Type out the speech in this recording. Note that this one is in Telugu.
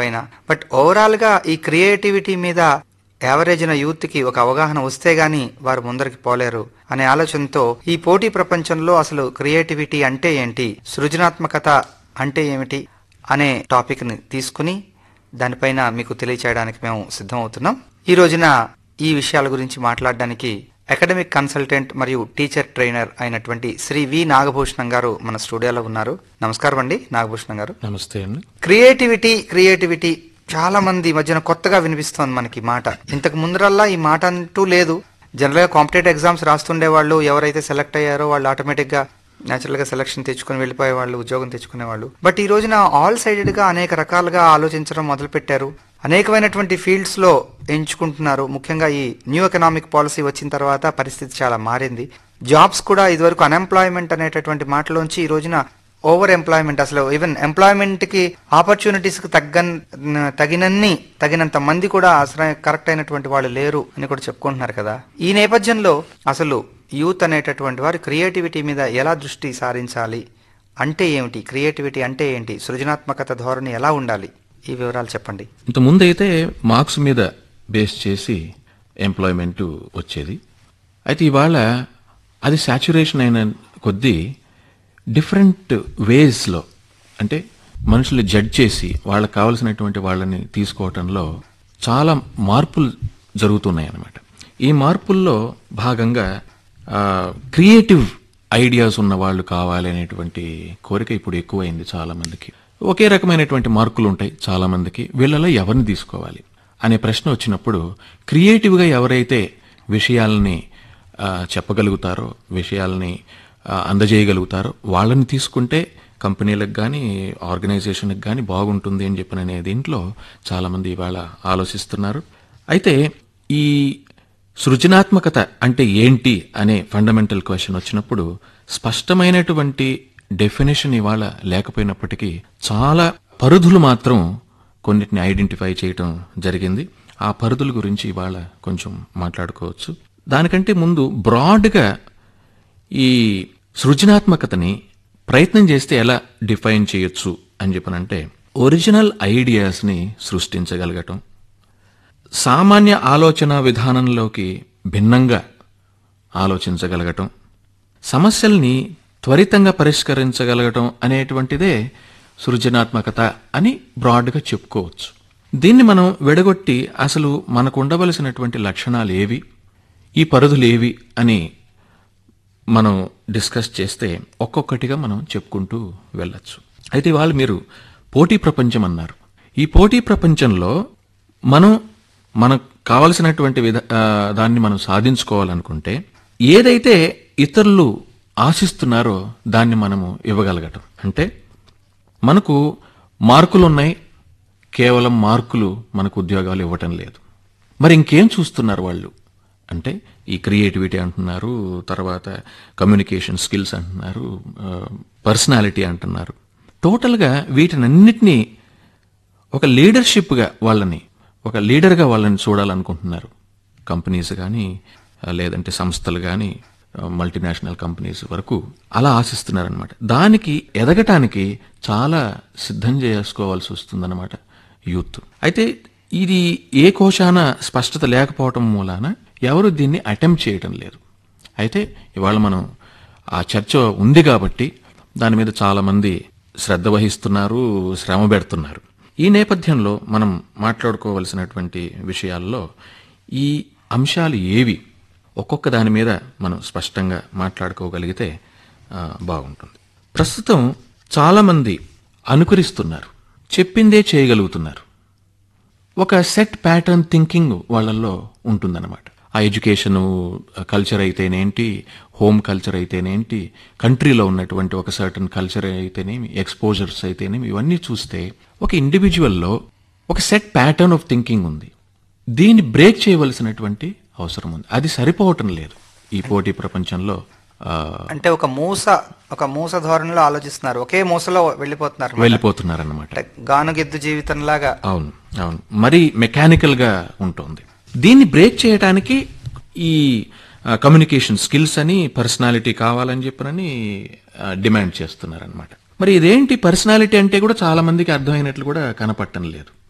పైన బట్ ఓవరాల్ గా ఈ క్రియేటివిటీ మీద యావరేజ్ అయిన యూత్ కి ఒక అవగాహన వస్తే గాని వారు ముందరికి పోలేరు అనే ఆలోచనతో ఈ పోటీ ప్రపంచంలో అసలు క్రియేటివిటీ అంటే ఏంటి సృజనాత్మకత అంటే ఏమిటి అనే టాపిక్ ని తీసుకుని దానిపైన మీకు తెలియచేయడానికి మేము సిద్ధమవుతున్నాం ఈ రోజున ఈ విషయాల గురించి మాట్లాడడానికి అకాడమిక్ కన్సల్టెంట్ మరియు టీచర్ ట్రైనర్ అయినటువంటి శ్రీ వి నాగభూషణం గారు మన స్టూడియోలో ఉన్నారు నమస్కారం అండి నాగభూషణం గారు నమస్తే అండి క్రియేటివిటీ క్రియేటివిటీ చాలా మంది ఈ మధ్యన కొత్తగా వినిపిస్తోంది మనకి ఈ మాట ఇంతకు ముందరల్లా ఈ మాట అంటూ లేదు జనరల్ గా కాంపిటేటివ్ ఎగ్జామ్స్ రాస్తుండే వాళ్ళు ఎవరైతే సెలెక్ట్ అయ్యారో వాళ్ళు ఆటోమేటిక్ గా నేచురల్ గా సెలక్షన్ తెచ్చుకుని వెళ్ళిపోయే వాళ్ళు ఉద్యోగం తెచ్చుకునే వాళ్ళు బట్ ఈ రోజున ఆల్ సైడెడ్ గా అనేక రకాలుగా ఆలోచించడం మొదలు పెట్టారు అనేకమైనటువంటి ఫీల్డ్స్ లో ఎంచుకుంటున్నారు ముఖ్యంగా ఈ న్యూ ఎకనామిక్ పాలసీ వచ్చిన తర్వాత పరిస్థితి చాలా మారింది జాబ్స్ కూడా ఇదివరకు అన్ఎంప్లాయ్మెంట్ అనేటటువంటి మాటలోంచి ఈ రోజున ఓవర్ ఎంప్లాయ్మెంట్ అసలు ఈవెన్ ఎంప్లాయ్మెంట్ కి ఆపర్చునిటీస్ కి తగ్గన్ తగినన్ని తగినంత మంది కూడా అసలు కరెక్ట్ అయినటువంటి వాళ్ళు లేరు అని కూడా చెప్పుకుంటున్నారు కదా ఈ నేపథ్యంలో అసలు యూత్ అనేటటువంటి వారు క్రియేటివిటీ మీద ఎలా దృష్టి సారించాలి అంటే ఏమిటి క్రియేటివిటీ అంటే ఏంటి సృజనాత్మకత ధోరణి ఎలా ఉండాలి ఈ వివరాలు చెప్పండి ఇంత ముందు అయితే మార్క్స్ మీద బేస్ చేసి ఎంప్లాయ్మెంట్ వచ్చేది అయితే ఇవాళ అది సాచురేషన్ అయిన కొద్దీ డిఫరెంట్ వేస్లో అంటే మనుషులు జడ్జ్ చేసి వాళ్ళకి కావలసినటువంటి వాళ్ళని తీసుకోవటంలో చాలా మార్పులు జరుగుతున్నాయి అన్నమాట ఈ మార్పుల్లో భాగంగా క్రియేటివ్ ఐడియాస్ ఉన్న వాళ్ళు కావాలి అనేటువంటి కోరిక ఇప్పుడు ఎక్కువైంది చాలా మందికి ఒకే రకమైనటువంటి మార్కులు ఉంటాయి చాలా మందికి వీళ్ళలో ఎవరిని తీసుకోవాలి అనే ప్రశ్న వచ్చినప్పుడు క్రియేటివ్గా ఎవరైతే విషయాలని ఆ, చెప్పగలుగుతారో విషయాలని ఆ, అందజేయగలుగుతారో వాళ్ళని తీసుకుంటే కంపెనీలకు కానీ ఆర్గనైజేషన్కి కానీ బాగుంటుంది అని చెప్పిన అనే దీంట్లో చాలామంది ఇవాళ ఆలోచిస్తున్నారు అయితే ఈ సృజనాత్మకత అంటే ఏంటి అనే ఫండమెంటల్ క్వశ్చన్ వచ్చినప్పుడు స్పష్టమైనటువంటి డెఫినేషన్ ఇవాళ లేకపోయినప్పటికీ చాలా పరిధులు మాత్రం కొన్నిటిని ఐడెంటిఫై చేయటం జరిగింది ఆ పరిధుల గురించి ఇవాళ కొంచెం మాట్లాడుకోవచ్చు దానికంటే ముందు బ్రాడ్గా ఈ సృజనాత్మకతని ప్రయత్నం చేస్తే ఎలా డిఫైన్ చేయొచ్చు అని చెప్పనంటే ఒరిజినల్ ఐడియాస్ని సృష్టించగలగటం సామాన్య ఆలోచన విధానంలోకి భిన్నంగా ఆలోచించగలగటం సమస్యల్ని త్వరితంగా పరిష్కరించగలగటం అనేటువంటిదే సృజనాత్మకత అని బ్రాడ్గా చెప్పుకోవచ్చు దీన్ని మనం విడగొట్టి అసలు మనకు ఉండవలసినటువంటి లక్షణాలు ఏవి ఈ పరిధులు ఏవి అని మనం డిస్కస్ చేస్తే ఒక్కొక్కటిగా మనం చెప్పుకుంటూ వెళ్ళొచ్చు అయితే వాళ్ళు మీరు పోటీ ప్రపంచం అన్నారు ఈ పోటీ ప్రపంచంలో మనం మనకు కావలసినటువంటి విధ ఆ, దాన్ని మనం సాధించుకోవాలనుకుంటే ఏదైతే ఇతరులు ఆశిస్తున్నారో దాన్ని మనము ఇవ్వగలగటం అంటే మనకు మార్కులు ఉన్నాయి కేవలం మార్కులు మనకు ఉద్యోగాలు ఇవ్వటం లేదు మరి ఇంకేం చూస్తున్నారు వాళ్ళు అంటే ఈ క్రియేటివిటీ అంటున్నారు తర్వాత కమ్యూనికేషన్ స్కిల్స్ అంటున్నారు పర్సనాలిటీ అంటున్నారు టోటల్గా వీటినన్నిటినీ ఒక లీడర్షిప్గా వాళ్ళని ఒక లీడర్గా వాళ్ళని చూడాలనుకుంటున్నారు కంపెనీస్ కానీ లేదంటే సంస్థలు కానీ మల్టీనేషనల్ కంపెనీస్ వరకు అలా ఆశిస్తున్నారనమాట దానికి ఎదగటానికి చాలా సిద్ధం చేసుకోవాల్సి వస్తుందన్నమాట యూత్ అయితే ఇది ఏ కోశాన స్పష్టత లేకపోవటం మూలాన ఎవరు దీన్ని అటెంప్ట్ చేయటం లేదు అయితే ఇవాళ మనం ఆ చర్చ ఉంది కాబట్టి దాని మీద చాలా మంది శ్రద్ధ వహిస్తున్నారు శ్రమ పెడుతున్నారు ఈ నేపథ్యంలో మనం మాట్లాడుకోవలసినటువంటి విషయాల్లో ఈ అంశాలు ఏవి ఒక్కొక్క దాని మీద మనం స్పష్టంగా మాట్లాడుకోగలిగితే ఆ, బాగుంటుంది ప్రస్తుతం చాలామంది అనుకరిస్తున్నారు చెప్పిందే చేయగలుగుతున్నారు ఒక సెట్ ప్యాటర్న్ థింకింగ్ వాళ్ళల్లో ఉంటుందన్నమాట ఆ ఎడ్యుకేషన్ కల్చర్ అయితేనేంటి హోమ్ కల్చర్ అయితేనేంటి కంట్రీలో ఉన్నటువంటి ఒక సర్టన్ కల్చర్ అయితేనేమి ఎక్స్పోజర్స్ అయితేనేమి ఇవన్నీ చూస్తే ఒక ఇండివిజువల్లో ఒక సెట్ ప్యాటర్న్ ఆఫ్ థింకింగ్ ఉంది దీన్ని బ్రేక్ చేయవలసినటువంటి అవసరం ఉంది అది సరిపోవటం లేదు ఈ పోటీ ప్రపంచంలో ఆ, అంటే ఒక మూస ఒక మూస ధోరణిలో ఆలోచిస్తున్నారు ఒకే మూసలో వెళ్ళిపోతున్నారు వెళ్ళిపోతున్నారన్నమాట అంటే గానుగెద్దు జీవితం లాగా అవును అవును మరి మెకానికల్ గా ఉంటుంది దీన్ని బ్రేక్ చేయడానికి ఈ కమ్యూనికేషన్ స్కిల్స్ అని పర్సనాలిటీ కావాలని చెప్పనని డిమాండ్ చేస్తున్నారనమాట మరి ఇదేంటి పర్సనాలిటీ అంటే కూడా చాలా మందికి అర్థమైనట్లు కూడా కనపట్టం లేదు